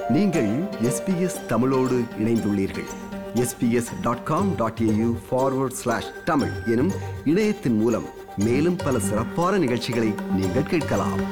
நீங்கள் எஸ்பிஎஸ் தமிழோடு இணைந்துள்ளீர்கள் SBS dot com dot AU forward slash Tamil எனும் இணையத்தின் மூலம் மேலும் பல சிறப்பான நிகழ்ச்சிகளை நீங்கள் கேட்கலாம்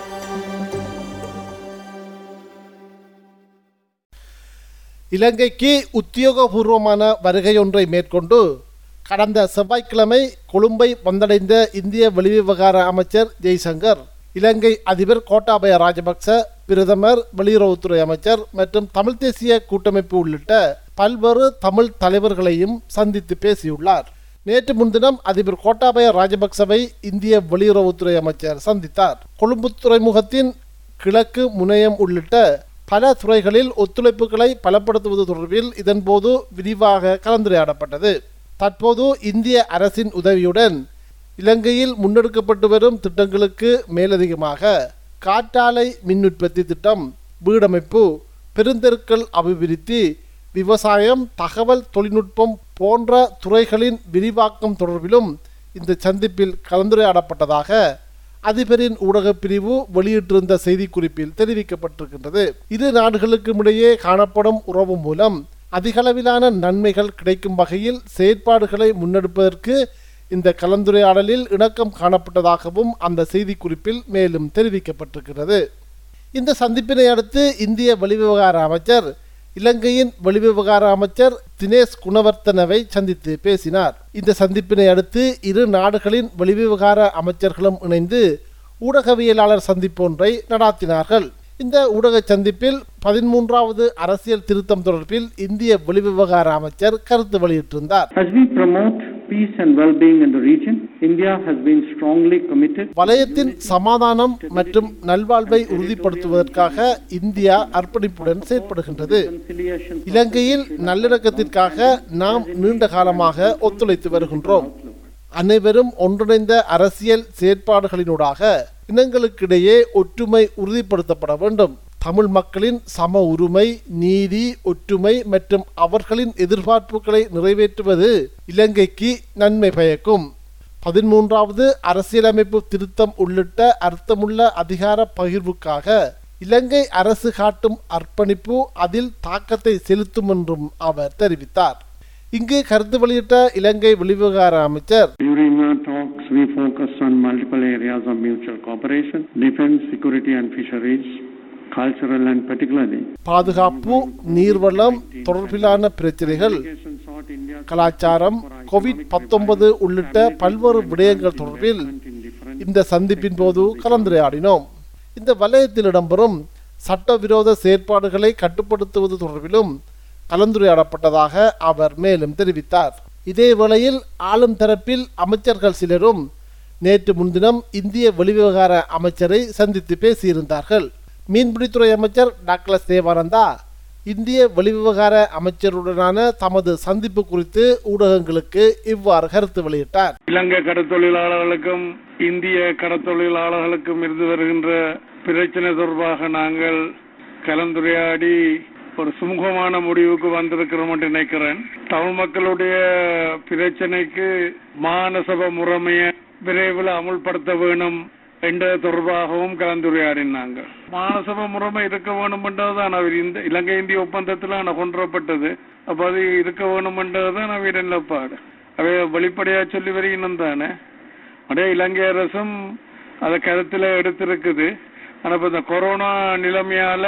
இலங்கைக்கு உத்தியோகபூர்வமான வருகையொன்றை மேற்கொண்டு கடந்த செவ்வாய்க்கிழமை கொழும்பை வந்தடைந்த இந்திய வெளிவிவகார அமைச்சர் ஜெய்சங்கர் இலங்கை அதிபர் கோட்டாபய ராஜபக்ச பிரதமர் வெளியுறவுத்துறை அமைச்சர் மற்றும் தமிழ் தேசிய கூட்டமைப்பு உள்ளிட்ட பல்வேறு தமிழ் தலைவர்களையும் சந்தித்து பேசியுள்ளார் நேற்று முன்தினம் அதிபர் கோட்டாபய ராஜபக்சவை இந்திய வெளியுறவுத்துறை அமைச்சர் சந்தித்தார் கொழும்பு துறைமுகத்தின் கிழக்கு முனையம் உள்ளிட்ட பல துறைகளில் ஒத்துழைப்புகளை பலப்படுத்துவது தொடர்பில் இதன்போது விரிவாக கலந்துரையாடப்பட்டது தற்போது இந்திய அரசின் உதவியுடன் இலங்கையில் முன்னெடுக்கப்பட்டு வரும் திட்டங்களுக்கு மேலதிகமாக காற்றாலை மின் உற்பத்தி திட்டம் வீடமைப்பு பெருந்தெருக்கள் அபிவிருத்தி விவசாயம் தகவல் தொழில்நுட்பம் போன்ற துறைகளின் விரிவாக்கம் தொடர்பிலும் இந்த சந்திப்பில் கலந்துரையாடப்பட்டதாக அதிபரின் ஊடகப் பிரிவு வெளியிட்டிருந்த செய்திக்குறிப்பில் தெரிவிக்கப்பட்டிருக்கின்றது இரு நாடுகளுக்கும் இடையே காணப்படும் உறவு மூலம் அதிகளவிலான நன்மைகள் கிடைக்கும் வகையில் செயற்பாடுகளை முன்னெடுப்பதற்கு இந்த கலந்துரையாடலில் இணக்கம் காணப்பட்டதாகவும் அந்த செய்திக்குறிப்பில் மேலும் தெரிவிக்கப்பட்டிருக்கிறது இந்த சந்திப்பினை அடுத்து இந்திய வெளிவிவகார அமைச்சர் இலங்கையின் வெளிவிவகார அமைச்சர் தினேஷ் குணவர்த்தனவை சந்தித்து பேசினார் இந்த சந்திப்பினை அடுத்து இரு நாடுகளின் வெளிவிவகார அமைச்சர்களும் இணைந்து ஊடகவியலாளர் சந்திப்பு ஒன்றை நடாத்தினார்கள் இந்த ஊடக சந்திப்பில் பதிமூன்றாவது அரசியல் திருத்தம் தொடர்பில் இந்திய வெளிவிவகார அமைச்சர் கருத்து வெளியிட்டிருந்தார் As we promote peace and well-being in the region, India has been strongly committed வலயத்தின் சமாதானம் மற்றும் நல்வாழ்வை உறுதிப்படுத்துவதற்காக இந்தியா அர்ப்பணிப்புடன் செயற்படுகின்றது reconciliation இலங்கையில் நல்லிணக்கத்திற்காக நாம் நீண்ட காலமாக ஒத்துழைத்து வருகின்றோம் அனைவரும் ஒன்றிணைந்த அரசியல் செயற்பாடுகளினூடாக இனங்களுக்கிடையே ஒற்றுமை உறுதிப்படுத்தப்பட வேண்டும் தமிழ் மக்களின் சம உரிமை நீதி ஒற்றுமை மற்றும் அவர்களின் எதிர்பார்ப்புகளை நிறைவேற்றுவது இலங்கைக்கு நன்மை பயக்கும் பதிமூன்றாவது அரசியலமைப்பு திருத்தம் உள்ளிட்ட அர்த்தமுள்ள அதிகார பகிர்வுக்காக இலங்கை அரசு காட்டும் அர்ப்பணிப்பு அதில் தாக்கத்தை செலுத்தும் என்றும் அவர் தெரிவித்தார் இங்கு கருத்து வெளியிட்ட இலங்கை வெளிவிவகார அமைச்சர் During our talks, we focused on multiple areas of mutual cooperation, defense, security and fisheries, cultural and particularly. பாதுகாப்பு நீர்வளம் தொடர்பிலான பிரச்சனைகள் Delegation sought India's கலாச்சாரம் கோவிட் பத்தொன்பது உள்ளிட்ட பல்வேறு விடயங்கள் தொடர்பில் in different இந்த சந்திப்பின் போது கலந்துரையாடினோம் இந்த வலயத்தில் இடம்பெறும் சட்டவிரோத செயற்பாடுகளை கட்டுப்படுத்துவது தொடர்பிலும் கலந்துரையாடப்பட்டதாக அவர் மேலும் தெரிவித்தார் இதே வேளையில் ஆளும் தரப்பில் அமைச்சர்கள் சிலரும் நேற்று முன்தினம் இந்திய வெளிவிவகார அமைச்சரை சந்தித்து பேசியிருந்தார்கள் மீன்பிடித்துறை அமைச்சர் டாக்டர் தேவானந்தா இந்திய வெளிவிவகார அமைச்சருடனான தமது சந்திப்பு குறித்து ஊடகங்களுக்கு இவ்வாறு கருத்து வெளியிட்டார் இலங்கை கடற்தொழிலாளர்களுக்கும் இந்திய கடற்தொழிலாளர்களுக்கும் இருந்து வருகின்ற பிரச்சனை தொடர்பாக நாங்கள் கலந்துரையாடி ஒரு சுமூகமான முடிவுக்கு வந்திருக்கிறோம் என்று நினைக்கிறேன் தமிழ் மக்களுடைய பிரச்சனைக்கு மாநசப முறைமைய விரைவில் அமுல்படுத்த வேணும் என்ற தொடர்பாகவும் கலந்துரையாடினாங்க மாநசப முறைமை இருக்க வேணும் என்றதுதான் அவர் இந்த இலங்கை இந்திய ஒப்பந்தத்தில் கொண்டுவரப்பட்டது அப்ப அது இருக்க வேணும் என்றதுதான் அவர் நிலப்பாடு அவை வெளிப்படையா சொல்லி வருகினும் தானே அதே இலங்கை அரசும் அதை கருத்துல எடுத்திருக்குது ஆனா இப்ப இந்த கொரோனா நிலைமையால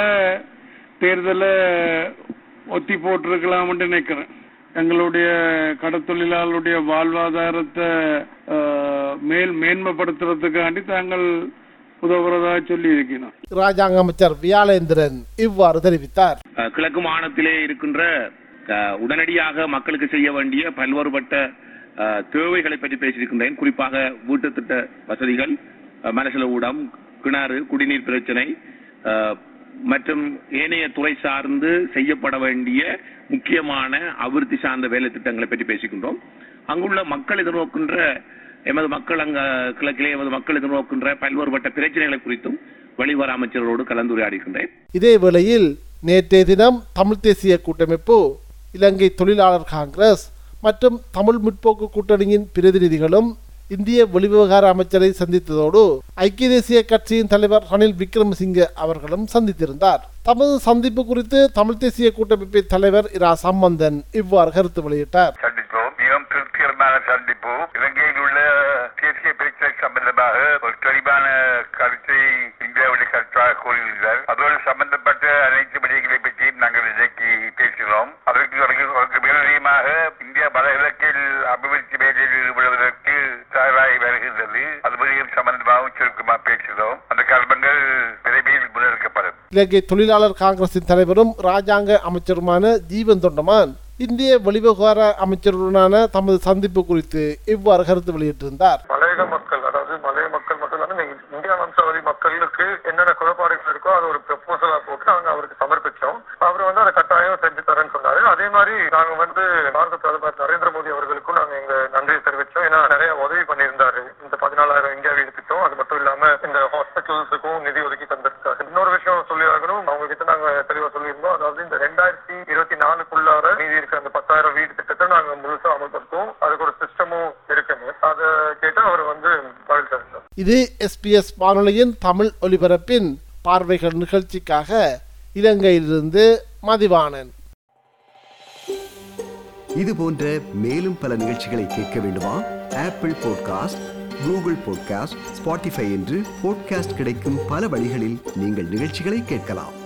தேர்தலை ஒத்தி போட்டிருக்கலாம்னு நினைக்கிறேன் எங்களுடைய கடத்தொழிலாளருடைய வாழ்வாதாரத்தை ஆஹ், மேல் மேன்மைப்படுத்துறதுக்காண்டி தாங்கள் உதவுறதா சொல்லி இருக்கிறோம் ராஜாங்க அமைச்சர் வியாளேந்திரன் இவ்வாறு தெரிவித்தார் அஹ் கிழக்கு மாநிலத்திலே இருக்கின்ற அஹ், உடனடியாக மக்களுக்கு செய்ய வேண்டிய பல்வேறுபட்ட அஹ், தேவைகளை பற்றி பேசியிருக்கின்றேன் குறிப்பாக வீட்டு திட்ட வசதிகள் அஹ், மனசல ஊடம் கிணறு குடிநீர் பிரச்சனை அஹ், மற்றும் ஏனைய துறை சார்ந்து செய்யப்பட வேண்டிய முக்கியமான அபிவிருத்தி சார்ந்த வேலை திட்டங்களை பற்றி பேசிக்கின்றோம் அங்குள்ள மக்கள் எதிர்நோக்கின்ற எமது மக்கள் அங்க கிழக்கிலே எமது மக்கள் எதிர்நோக்கின்ற பல்வேறுபட்ட பிரச்சனைகளை குறித்தும் வெளிவர அமைச்சர்களோடு கலந்துரையாடுகின்றேன் இதே வேளையில் நேற்றைய தினம் தமிழ் தேசிய கூட்டமைப்பு இலங்கை தொழிலாளர் காங்கிரஸ் மற்றும் தமிழ் முற்போக்கு கூட்டணியின் பிரதிநிதிகளும் இந்திய வெளிவிவகார அமைச்சரை சந்தித்ததோடு ஐக்கிய தேசிய கட்சியின் தலைவர் ரணில் விக்ரமசிங்கே அவர்களும் சந்தித்திருந்தார் தமது சந்திப்பு குறித்து தமிழ் தேசிய கூட்டமைப்பின் தலைவர் இரா சம்பந்தன் இவ்வாறு கருத்து வெளியிட்டார் சந்திப்போம் மிகவும் திருப்திகரமான சந்திப்பு இலங்கையில் உள்ள தேசிய பிரச்சனை சம்பந்தமாக ஒரு தெளிவான கருத்தை இந்தியாவுடைய கருத்தாக கூறியுள்ளார் அதோடு சம்பந்தப்பட்ட அனைத்து விடயங்களை பற்றியும் நாங்கள் இன்றைக்கு பேசுகிறோம் அதற்கு அதற்கு மேலதிகமாக இந்தியா வடகிழக்கில் அபிவிருத்தி வேலையில் ஈடுபடுவதற்கு தயாராகி வருகின்றது அது பற்றியும் சம்பந்தமாகவும் சுருக்கமாக பேசுகிறோம் அந்த கல்வங்கள் விரைவில் முன்னெடுக்கப்படும் இலங்கை தொழிலாளர் காங்கிரசின் தலைவரும் ராஜாங்க அமைச்சருமான ஜீவன் தொண்டமான் இந்திய வெளிவிவகார அமைச்சருடனான தமது சந்திப்பு குறித்து இவ்வாறு கருத்து வெளியிட்டிருந்தார் மலையக மக்கள் அதாவது மலைய மக்கள் மட்டும் இல்லாம இந்த இந்தியா வம்சாவளி மக்களுக்கு என்னென்ன குறைபாடுகள் இருக்கோ அது ஒரு ப்ரப்போசலா போட்டு நாங்க அவருக்கு சமர்ப்பிச்சோம் அவர் வந்து அதை கட்டாயம் செஞ்சு தரேன்னு சொன்னாரு அதே மாதிரி நாங்க வந்து பாரத பிரதமர் நரேந்திர மோடி அவர்களுக்கும் நாங்க எங்க நன்றியை தெரிவிச்சோம் ஏன்னா நிறைய உதவி பண்ணியிருந்தாரு இந்த பதினாலாயிரம் இந்தியா வீடு திட்டம் அது மட்டும் இல்லாம இந்த ஹாஸ்பிட்டல்ஸுக்கும் நிதி ஒதுக்கி தந்திருக்காரு இன்னொரு விஷயம் சொல்லி ஆகணும் அவங்க கிட்ட நாங்க தெளிவா சொல்லியிருந்தோம் அதாவது இந்த ரெண்டாயிரத்தி இருபத்தி நாலுக்குள்ளார மீதி இருக்க அந்த பத்தாயிரம் வீடு திட்டத்தை நாங்க முழுசா அமல்படுத்துவோம் அதுக்கு ஒரு சிஸ்டமும் இருக்குன்னு அதை கேட்டு அவர் வந்து பதில் தந்தார் இது எஸ்பிஎஸ் வானொலியின் தமிழ் ஒலிபரப்பின் பார்வைகள் நிகழ்ச்சிக்காக இலங்கையிலிருந்து மதிவாணன் இது போன்ற மேலும் பல நிகழ்ச்சிகளை கேட்க வேண்டுமா Apple podcast Google podcast Spotify என்று பாட்காஸ்ட் கிடைக்கும் பல வழிகளில் நீங்கள் நிகழ்ச்சிகளை கேட்கலாம்